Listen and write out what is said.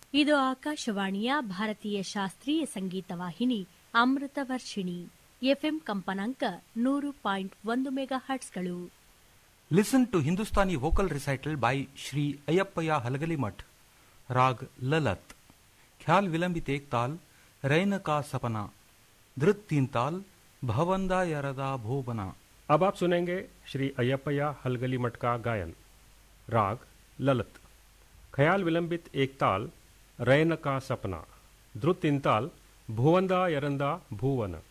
ಇದು ಆಕಾಶವಾಣಿಯ ಭಾರತೀಯ ಶಾಸ್ತ್ರೀಯ ಸಂಗೀತ ವಾಹಿನಿ ಅಮೃತ ವರ್ಷಿಣಿ ಎಫ್ಎಂ ಕಂಪನಾಂಕ ನೂರು ಪಾಯಿಂಟ್ ಒಂದು ಮೆಗಾ ಹರ್ಟ್ಸ್ಗಳು Listen to Hindustani vocal recital by Shri Ayappaya Halgali Rag Lalat. ख्याल विलंबित एक ताल रैन का सपना धृत तीन ताल भवंदा यरदा भोबना अब आप सुनेंगे श्री अयप्पया हलगली मठ का गायन राग ललत ख्याल विलंबित एक ताल रैन का सपना द्रुत तीन ताल भुवंदा यरंदा भुवन